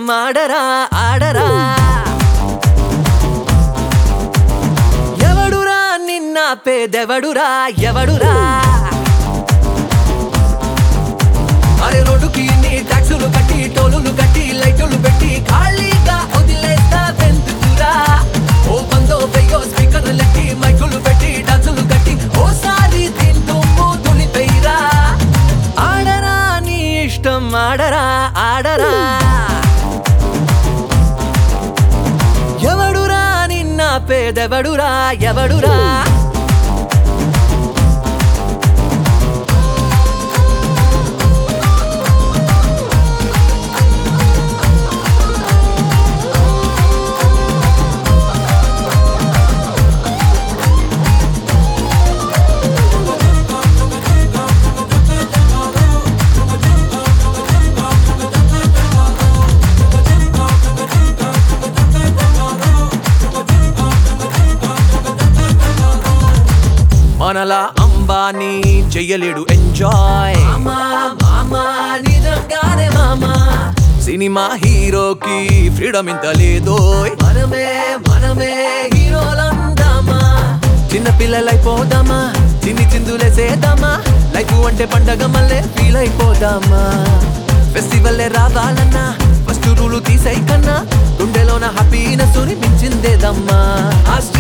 ఆడరా ఆడరా ఎవడురా నిన్న పేదెవడురా ఎవడురా అరే రోడ్డుకి నీ ట్యాక్సులు కట్టి టోలులు కట్టి లైటులు పెట్టి ఖాళీగా వదిలేస్తా వెందుకురా ఓ పందో వెయ్యో స్పీకర్లెట్టి మైకులు పెట్టి డాన్సులు కట్టి ఓసారి తింటూ తులిపైరా ఆడరా నీ ఇష్టం ఆడరా ఆడరా ఎవడురా నిన్న పేదెవడురా ఎవడురా మనలా అంబానీ చెయ్యలేడు ఎంజాయ్ నిజంగానే మామా సినిమా హీరోకి ఫ్రీడమ్ ఇంత లేదో మనమే మనమే హీరోలందామా చిన్న పిల్లలైపోదామా చిన్ని చిందులేసేద్దామా లైఫ్ అంటే పండగ మళ్ళీ ఫీల్ అయిపోదామా ఫెస్టివల్ రావాలన్నా ఫస్ట్ రూలు తీసై కన్నా గుండెలోన హ్యాపీనెస్ మించిందేదమ్మా ఆ